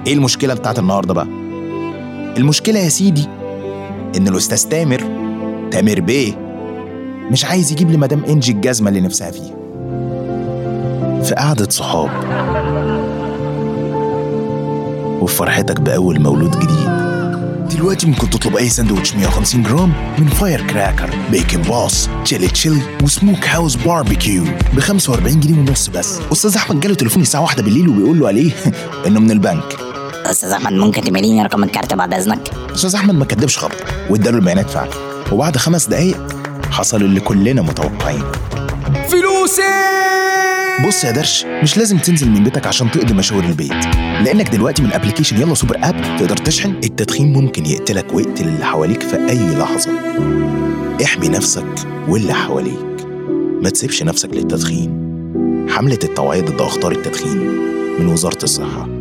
ايه المشكله بتاعت النهارده بقى المشكله يا سيدي ان الاستاذ تامر تامر بيه مش عايز يجيب لمدام انجي الجزمه اللي نفسها فيها في قعده صحاب وفي فرحتك باول مولود جديد دلوقتي ممكن تطلب اي ساندوتش 150 جرام من فاير كراكر بيكن باص تشيلي تشيلي وسموك هاوس باربيكيو ب 45 جنيه ونص بس استاذ احمد جاله تليفون الساعه 1 بالليل وبيقول له عليه انه من البنك استاذ احمد ممكن تمليني رقم الكارت بعد اذنك استاذ احمد ما كدبش خبر واداله البيانات فعلا وبعد خمس دقايق حصل اللي كلنا متوقعينه فلوسي بص يا درش مش لازم تنزل من بيتك عشان تقضي مشاوير البيت لانك دلوقتي من ابلكيشن يلا سوبر اب تقدر تشحن التدخين ممكن يقتلك ويقتل اللي حواليك في اي لحظه احمي نفسك واللي حواليك ما تسيبش نفسك للتدخين حملة التوعية ضد أخطار التدخين من وزارة الصحة